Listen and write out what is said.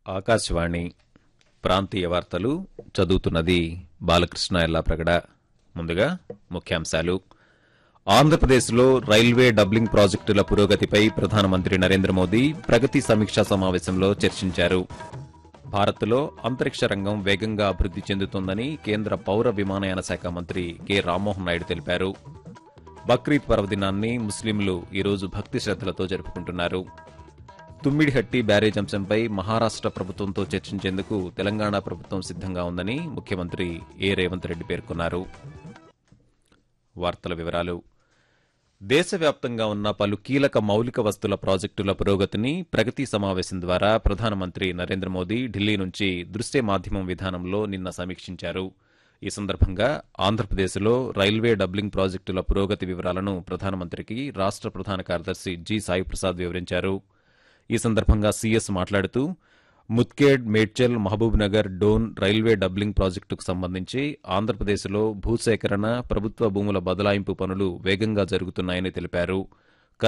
ఆకాశవాణి ప్రాంతీయ వార్తలు చదువుతున్నది బాలకృష్ణ ఎల్లాప్రగడ ముందుగా ముఖ్యాంశాలు ఆంధ్రప్రదేశ్లో రైల్వే డబ్లింగ్ ప్రాజెక్టుల పురోగతిపై ప్రధానమంత్రి నరేంద్ర మోదీ ప్రగతి సమీక్షా సమావేశంలో చర్చించారు భారత్లో అంతరిక్ష రంగం వేగంగా అభివృద్ది చెందుతోందని కేంద్ర పౌర విమానయాన శాఖ మంత్రి కె రామ్మోహన్ నాయుడు తెలిపారు బక్రీద్ పర్వదినాన్ని ముస్లింలు ఈరోజు భక్తి శ్రద్దలతో జరుపుకుంటున్నారు తుమ్మిడిహట్టి బ్యారేజ్ అంశంపై మహారాష్ట ప్రభుత్వంతో చర్చించేందుకు తెలంగాణ ప్రభుత్వం సిద్దంగా ఉందని ముఖ్యమంత్రి ఏ రేవంత్ రెడ్డి పేర్కొన్నారు వార్తల వివరాలు దేశవ్యాప్తంగా ఉన్న పలు కీలక మౌలిక వస్తుల ప్రాజెక్టుల పురోగతిని ప్రగతి సమావేశం ద్వారా ప్రధానమంత్రి నరేంద్ర మోదీ ఢిల్లీ నుంచి దృశ్య మాధ్యమం విధానంలో నిన్న సమీక్షించారు ఈ సందర్భంగా ఆంధ్రప్రదేశ్లో రైల్వే డబ్లింగ్ ప్రాజెక్టుల పురోగతి వివరాలను ప్రధానమంత్రికి రాష్ట ప్రధాన కార్యదర్శి జి సాయి ప్రసాద్ వివరించారు ఈ సందర్భంగా సీఎస్ మాట్లాడుతూ Mudkhed Medchal Mahabubnagar Dhone railway doubling ప్రాజెక్టుకు సంబంధించి ఆంధ్రప్రదేశ్లో భూసేకరణ ప్రభుత్వ భూముల బదలాయింపు పనులు వేగంగా జరుగుతున్నాయని తెలిపారు